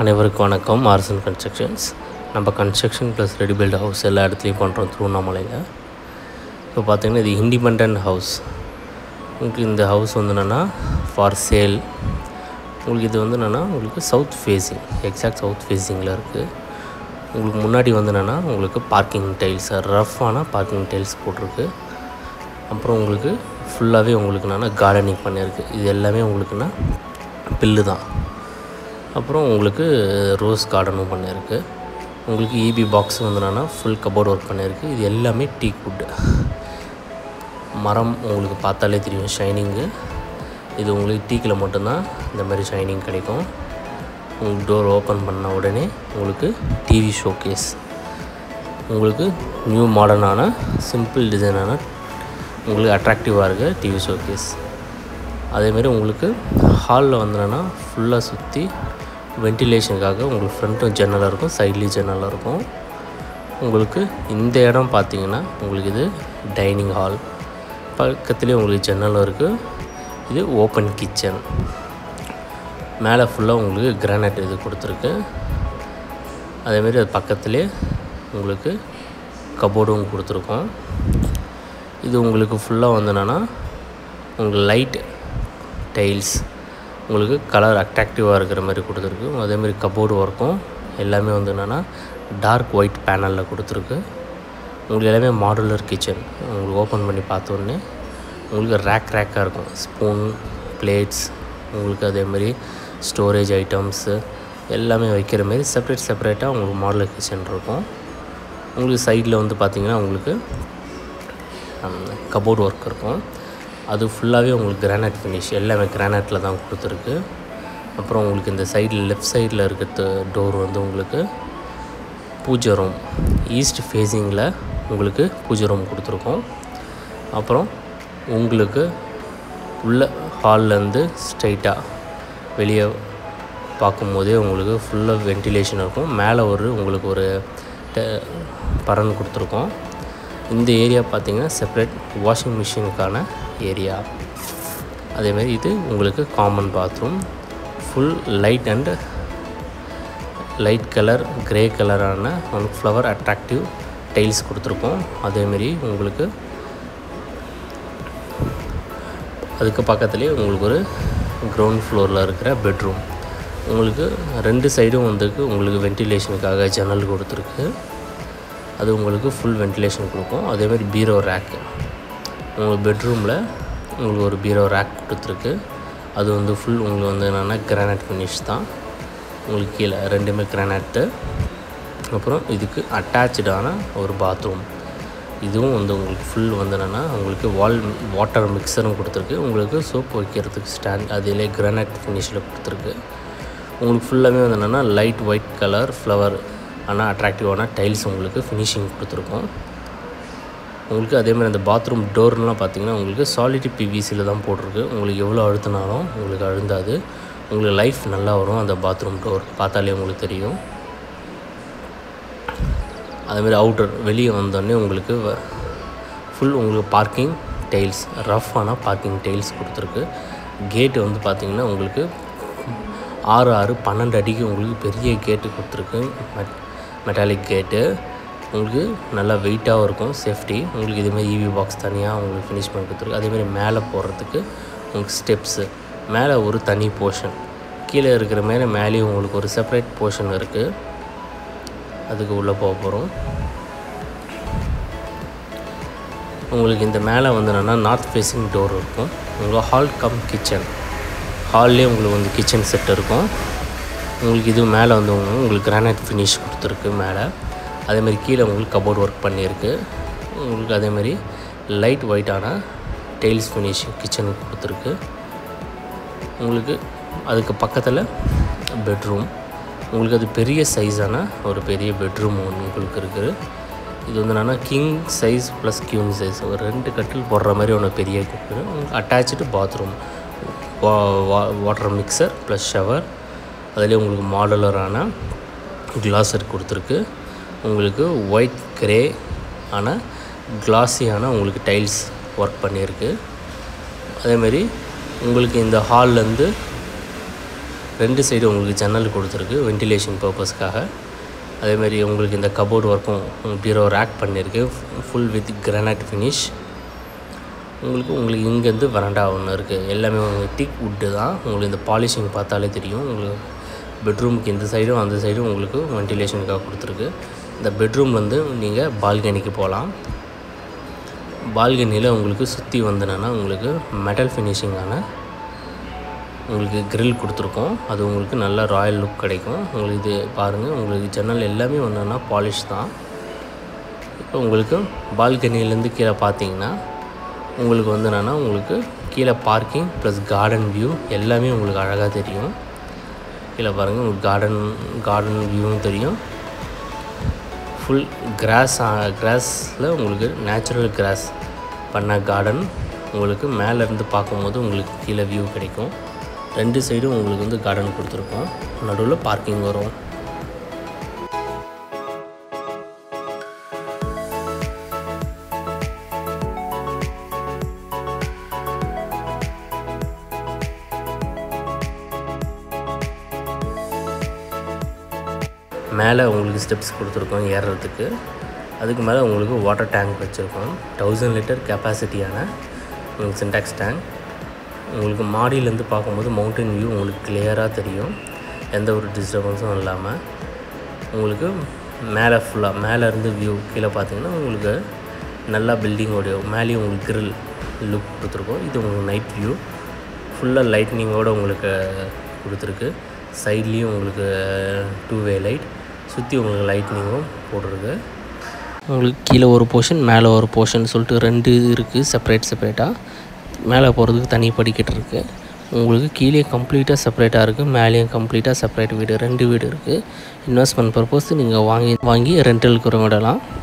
அனைவருக்கும் வணக்கம் ஆர்சன் கன்ஸ்ட்ரக்ஷன்ஸ் நம்ம construction plus ready build house எல்லா இடத்துலையும் பண்ணுறோம் திருவண்ணாமலையில் இப்போ பார்த்தீங்கன்னா இது இண்டிபெண்ட் ஹவுஸ் உங்களுக்கு இந்த ஹவுஸ் வந்து என்னென்னா ஃபார் சேல் உங்களுக்கு இது வந்து என்னென்னா உங்களுக்கு சவுத் ஃபேஸிங் எக்ஸாக்ட் சவுத் ஃபேஸிங்கில் இருக்குது உங்களுக்கு முன்னாடி வந்து என்னென்னா உங்களுக்கு பார்க்கிங் டைல்ஸ் ரஃப்பான பார்க்கிங் டைல்ஸ் போட்டிருக்கு அப்புறம் உங்களுக்கு ஃபுல்லாகவே உங்களுக்கு என்னென்னா கார்டனிங் பண்ணியிருக்கு இது எல்லாமே உங்களுக்குன்னா பில்லு தான் அப்புறம் உங்களுக்கு ரோஸ் கார்டனும் பண்ணியிருக்கு உங்களுக்கு இபி பாக்ஸ் வந்து என்னென்னா ஃபுல் கபோர்ட் ஒர்க் பண்ணியிருக்கு இது எல்லாமே டீ குட் மரம் உங்களுக்கு பார்த்தாலே தெரியும் ஷைனிங்கு இது உங்களுக்கு டீக்கில் மட்டும்தான் இந்த மாதிரி ஷைனிங் கிடைக்கும் உங்களுக்கு டோர் ஓப்பன் பண்ண உடனே உங்களுக்கு டிவி ஷோகேஸ் உங்களுக்கு நியூ மாடர்னான சிம்பிள் டிசைனான உங்களுக்கு அட்ராக்டிவாக இருக்க டிவி ஷோகேஸ் அதேமாரி உங்களுக்கு ஹாலில் வந்தோன்னா ஃபுல்லாக சுற்றி வென்டிலேஷனுக்காக உங்களுக்கு ஃப்ரண்ட்டும் ஜன்னலாக இருக்கும் சைட்லேயும் ஜன்னலாக இருக்கும் உங்களுக்கு இந்த இடம் பார்த்தீங்கன்னா உங்களுக்கு இது டைனிங் ஹால் பக்கத்துலேயே உங்களுக்கு ஜன்னலும் இருக்குது இது ஓப்பன் கிச்சன் மேலே ஃபுல்லாக உங்களுக்கு கிரானைட் இது கொடுத்துருக்கு அதேமாரி அது பக்கத்துலேயே உங்களுக்கு கபோர்டும் கொடுத்துருக்கோம் இது உங்களுக்கு ஃபுல்லாக வந்து என்னென்னா உங்களுக்கு லைட் டைல்ஸ் உங்களுக்கு கலர் அட்ராக்டிவாக இருக்கிற மாதிரி கொடுத்துருக்கு அதேமாதிரி கபோர்டு ஒர்க்கும் எல்லாமே வந்து என்னென்னா டார்க் ஒயிட் பேனலில் கொடுத்துருக்கு உங்களுக்கு எல்லாமே மாடுலர் கிச்சன் உங்களுக்கு ஓப்பன் பண்ணி பார்த்தோன்னே உங்களுக்கு ரேக் ரேக்காக இருக்கும் ஸ்பூன் பிளேட்ஸ் உங்களுக்கு அதேமாதிரி ஸ்டோரேஜ் ஐட்டம்ஸு எல்லாமே வைக்கிற மாரி செப்பரேட் செப்பரேட்டாக உங்களுக்கு மாடுலர் கிச்சன் இருக்கும் உங்களுக்கு சைடில் வந்து பார்த்திங்கன்னா உங்களுக்கு கபோர்டு ஒர்க் இருக்கும் அது ஃபுல்லாகவே உங்களுக்கு கிரானைட் ஃபினிஷ் எல்லாமே கிரானைட்டில் தான் கொடுத்துருக்கு அப்புறம் உங்களுக்கு இந்த சைடில் லெஃப்ட் சைடில் இருக்கிற டோர் வந்து உங்களுக்கு பூஜை ரூம் ஈஸ்ட் ஃபேஸிங்கில் உங்களுக்கு பூஜை ரூம் கொடுத்துருக்கோம் அப்புறம் உங்களுக்கு உள்ள ஹால்லேருந்து ஸ்ட்ரைட்டாக வெளியே பார்க்கும்போதே உங்களுக்கு ஃபுல்லாக வென்டிலேஷன் இருக்கும் மேலே ஒரு உங்களுக்கு ஒரு பரன் கொடுத்துருக்கோம் இந்த ஏரியா பார்த்திங்கன்னா செப்ரேட் வாஷிங் மிஷினுக்கான ஏரியா அதேமாதிரி இது உங்களுக்கு common bathroom full light and light colour grey கலரான ஒன் ஃப்ளவர் அட்ராக்டிவ் டைல்ஸ் கொடுத்துருக்கோம் அதேமாரி உங்களுக்கு அதுக்கு பக்கத்துலேயே உங்களுக்கு ஒரு கிரவுண்ட் ஃப்ளோரில் இருக்கிற பெட்ரூம் உங்களுக்கு ரெண்டு சைடும் வந்துருக்கு உங்களுக்கு வென்டிலேஷனுக்காக ஜன்னல் கொடுத்துருக்கு அது உங்களுக்கு ஃபுல் வென்டிலேஷன் கொடுக்கும் அதேமாதிரி பீரோ ரேக்கு உங்களுக்கு பெட்ரூமில் உங்களுக்கு ஒரு பீரோ ரேக் கொடுத்துருக்கு அது வந்து ஃபுல் உங்களுக்கு வந்து என்னென்னா கிரானைட் ஃபினிஷ் தான் உங்களுக்கு கீழே ரெண்டுமே கிரானைட்டு அப்புறம் இதுக்கு அட்டாச்சான ஒரு பாத்ரூம் இதுவும் வந்து உங்களுக்கு ஃபுல் வந்து என்னென்னா உங்களுக்கு வால் வாட்டர் மிக்சரும் கொடுத்துருக்கு உங்களுக்கு சோப் வைக்கிறதுக்கு ஸ்டாண்ட் அதிலே கிரானைட் ஃபினிஷில் கொடுத்துருக்கு உங்களுக்கு ஃபுல்லாகவே வந்து என்னென்னா லைட் ஒயிட் கலர் ஃப்ளவர் ஆனால் அட்ராக்டிவான டைல்ஸ் உங்களுக்கு ஃபினிஷிங் கொடுத்துருக்கோம் உங்களுக்கு அதேமாதிரி அந்த பாத்ரூம் டோர்லாம் பார்த்தீங்கன்னா உங்களுக்கு சாலிட்டி பிவிசியில் தான் போட்டிருக்கு உங்களுக்கு எவ்வளோ அழுத்தினாலும் உங்களுக்கு அழுந்தாது உங்களுக்கு லைஃப் நல்லா வரும் அந்த பாத்ரூம் டோர் பார்த்தாலே உங்களுக்கு தெரியும் அதேமாதிரி அவுட்டர் வெளியே வந்தோடனே உங்களுக்கு ஃபுல் உங்களுக்கு பார்க்கிங் டைல்ஸ் ரஃப்பான பார்க்கிங் டைல்ஸ் கொடுத்துருக்கு கேட்டு வந்து பார்த்திங்கன்னா உங்களுக்கு ஆறு ஆறு பன்னெண்டு அடிக்கு உங்களுக்கு பெரிய கேட்டு கொடுத்துருக்கு மெட் மெட்டாலிக் கேட்டு உங்களுக்கு நல்லா வெயிட்டாகவும் இருக்கும் சேஃப்டி உங்களுக்கு இதுமாதிரி இவி பாக்ஸ் தனியாக உங்களுக்கு ஃபினிஷ் பண்ணி கொடுத்துருக்கு அதேமாதிரி மேலே போகிறதுக்கு உங்களுக்கு ஸ்டெப்ஸு மேலே ஒரு தனி போர்ஷன் கீழே இருக்கிற மேலே மேலேயும் உங்களுக்கு ஒரு செப்பரேட் போர்ஷன் இருக்குது அதுக்கு உள்ளே போக போகிறோம் உங்களுக்கு இந்த மேலே வந்து என்னென்னா நார்த் ஃபேஸிங் டோர் இருக்கும் உங்களுக்கு ஹால் கம் கிச்சன் ஹால்லே உங்களுக்கு வந்து கிச்சன் செட் இருக்கும் உங்களுக்கு இது மேலே வந்து உங்களுக்கு கிரானைட் ஃபினிஷ் கொடுத்துருக்கு மேலே அதேமாதிரி கீழே உங்களுக்கு கபோர்ட் ஒர்க் பண்ணியிருக்கு உங்களுக்கு அதேமாதிரி லைட் ஒயிட்டான டைல்ஸ் ஃபினிஷ் கிச்சனுக்கு கொடுத்துருக்கு உங்களுக்கு அதுக்கு பக்கத்தில் பெட்ரூம் உங்களுக்கு அது பெரிய சைஸான ஒரு பெரிய பெட்ரூம் ஒன்று உங்களுக்கு இருக்குது இது வந்து என்னென்னா king size plus queen size ஒரு ரெண்டு கட்டில் போடுற மாதிரி ஒன்று பெரிய உங்களுக்கு அட்டாச்சு பாத்ரூம் வா வாட்டர் மிக்சர் ப்ளஸ் ஷவர் அதிலே உங்களுக்கு மாடலரான கிளாஸர் கொடுத்துருக்கு உங்களுக்கு ஒயிட் கிரே ஆனால் கிளாஸியான உங்களுக்கு டைல்ஸ் ஒர்க் பண்ணியிருக்கு அதேமாரி உங்களுக்கு இந்த ஹால்லேருந்து ரெண்டு சைடு உங்களுக்கு ஜன்னல் கொடுத்துருக்கு வென்டிலேஷன் பர்பஸ்க்காக அதேமாதிரி உங்களுக்கு இந்த கபோர்டு ஒர்க்கும் பீரோ ரேக் பண்ணியிருக்கு ஃபுல் வித் கிரானைட் ஃபினிஷ் உங்களுக்கு உங்களுக்கு இங்கேருந்து வரண்டா ஒன்று இருக்குது எல்லாமே உங்களுக்கு டீக் வுட்டு தான் உங்களுக்கு இந்த பாலிஷிங் பார்த்தாலே தெரியும் உங்களுக்கு பெட்ரூமுக்கு இந்த சைடும் அந்த சைடும் உங்களுக்கு வென்டிலேஷனுக்காக கொடுத்துருக்கு இந்த பெட்ரூம்லேருந்து நீங்கள் பால்கனிக்கு போகலாம் பால்கனியில் உங்களுக்கு சுற்றி வந்தனா உங்களுக்கு மெட்டல் ஃபினிஷிங்கான உங்களுக்கு grill கொடுத்துருக்கோம் அது உங்களுக்கு நல்ல ராயல் லுக் கிடைக்கும் உங்களுக்கு இது பாருங்கள் உங்களுக்கு ஜன்னல் எல்லாமே ஒன்றுன்னா பாலிஷ் தான் இப்போ உங்களுக்கு பால்கனிலேருந்து கீழே பார்த்தீங்கன்னா உங்களுக்கு வந்து என்னென்னா உங்களுக்கு கீழே பார்க்கிங் ப்ளஸ் கார்டன் வியூ எல்லாமே உங்களுக்கு அழகாக தெரியும் கீழே பாருங்கள் உங்களுக்கு கார்டன் கார்டன் வியூவும் தெரியும் ஃபுல் கிராஸ் கிராஸில் உங்களுக்கு நேச்சுரல் கிராஸ் பண்ண கார்டன் உங்களுக்கு மேலேருந்து பார்க்கும்போது உங்களுக்கு கீழே வியூ கிடைக்கும் ரெண்டு சைடும் உங்களுக்கு வந்து கார்டன் கொடுத்துருக்கோம் நடுவில் பார்க்கிங் வரும் மேலே உங்களுக்கு ஸ்டெப்ஸ் கொடுத்துருக்கோம் ஏறுறதுக்கு அதுக்கு மேலே உங்களுக்கு வாட்டர் டேங்க் வச்சுருக்கோம் தௌசண்ட் லிட்டர் கெப்பாசிட்டியான உங்களுக்கு சின்டாக்ஸ் டேங்க் உங்களுக்கு மாடியிலேருந்து பார்க்கும்போது மவுண்டன் வியூ உங்களுக்கு கிளியராக தெரியும் எந்த ஒரு டிஸ்டர்பன்ஸும் இல்லாமல் உங்களுக்கு மேலே ஃபுல்லாக மேலே இருந்து வியூ கீழே பார்த்தீங்கன்னா உங்களுக்கு நல்லா பில்டிங்கோடைய மேலேயும் உங்களுக்கு grill லுக் கொடுத்துருக்கோம் இது உங்களுக்கு நைட் வியூ ஃபுல்லாக லைட்னிங்கோடு உங்களுக்கு கொடுத்துருக்கு சைட்லேயும் உங்களுக்கு டூ வே லைட் சுற்றி உங்களுக்கு லைட்னிங்கும் போட்டிருக்கு உங்களுக்கு கீழே ஒரு போர்ஷன் மேலே ஒரு போர்ஷன் சொல்லிட்டு ரெண்டு இருக்குது செப்பரேட் செப்பரேட்டாக மேலே போகிறதுக்கு தனி படிக்கட்டு இருக்குது உங்களுக்கு கீழே கம்ப்ளீட்டாக செப்பரேட்டாக இருக்குது மேலேயும் கம்ப்ளீட்டாக செப்பரேட் வீடு ரெண்டு வீடு இருக்குது இன்வெஸ்ட்மெண்ட் பர்பஸ் நீங்கள் வாங்கி வாங்கி ரெண்டலுக்கு விடலாம்